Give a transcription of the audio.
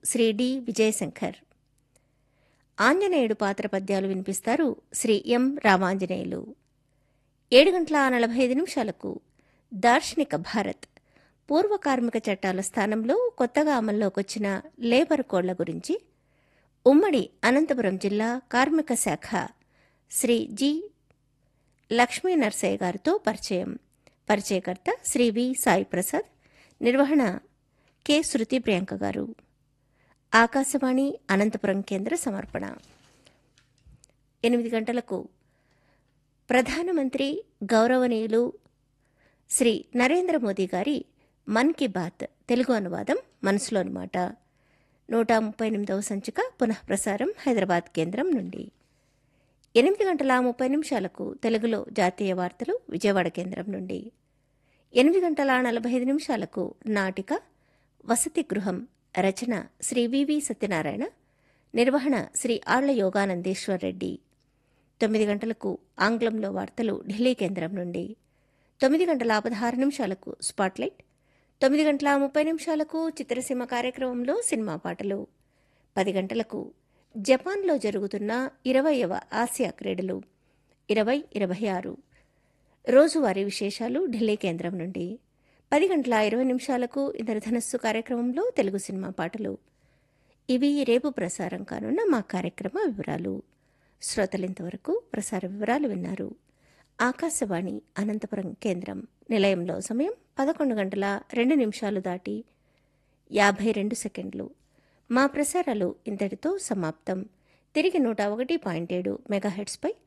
Shri D Vijayashankar ఆంజనేయుడు పాత్ర పద్యాలు వినిపిస్తారు శ్రీ ఎం రామాంజనేయులు ఏడు గంటల నలభై ఐదు నిమిషాలకు దార్శనిక భారత్ పూర్వ కార్మిక చట్టాల స్థానంలో కొత్తగా అమల్లోకి వచ్చిన లేబర్ కోడ్ల గురించి ఉమ్మడి అనంతపురం జిల్లా కార్మిక శాఖ శ్రీ జి లక్ష్మీ నర్సయ్య గారితో పరిచయం పరిచయకర్త శ్రీ వి సాయి ప్రసాద్ నిర్వహణ కె శృతి ప్రియాంక గారు ఆకాశవాణి అనంతపురం కేంద్ర సమర్పణ ఎనిమిది గంటలకు ప్రధానమంత్రి గౌరవనీయులు శ్రీ నరేంద్ర మోదీ గారి మన్ కీ బాత్ తెలుగు అనువాదం మనసులోని మాట నూట ముప్పై ఎనిమిదవ సంచిక పునఃప్రసారం హైదరాబాద్ కేంద్రం నుండి ఎనిమిది గంటల ముప్పై నిమిషాలకు తెలుగులో జాతీయ వార్తలు విజయవాడ కేంద్రం నుండి ఎనిమిది గంటల నలభై ఐదు నిమిషాలకు నాటిక వసతి గృహం రచన శ్రీ వివి సత్యనారాయణ నిర్వహణ శ్రీ ఆళ్ల యోగానందేశ్వర్ రెడ్డి తొమ్మిది గంటలకు ఆంగ్లంలో వార్తలు ఢిల్లీ కేంద్రం నుండి తొమ్మిది గంటల పదహారు నిమిషాలకు స్పాట్లైట్ తొమ్మిది గంటల ముప్పై నిమిషాలకు చిత్రసీమ కార్యక్రమంలో సినిమా పాటలు పది గంటలకు జపాన్లో జరుగుతున్న ఇరవయవ ఆసియా క్రీడలు ఇరవై ఇరవై ఆరు రోజువారీ విశేషాలు ఢిల్లీ కేంద్రం నుండి పది గంటల ఇరవై నిమిషాలకు ఇంద్రధనస్సు కార్యక్రమంలో తెలుగు సినిమా పాటలు ఇవి రేపు ప్రసారం కానున్న మా కార్యక్రమ వివరాలు శ్రోతలింతవరకు ప్రసార వివరాలు విన్నారు ఆకాశవాణి అనంతపురం కేంద్రం నిలయంలో సమయం పదకొండు గంటల రెండు నిమిషాలు దాటి యాభై రెండు సెకండ్లు మా ప్రసారాలు ఇంతటితో సమాప్తం తిరిగి నూట ఒకటి పాయింట్ ఏడు మెగాహెడ్స్పై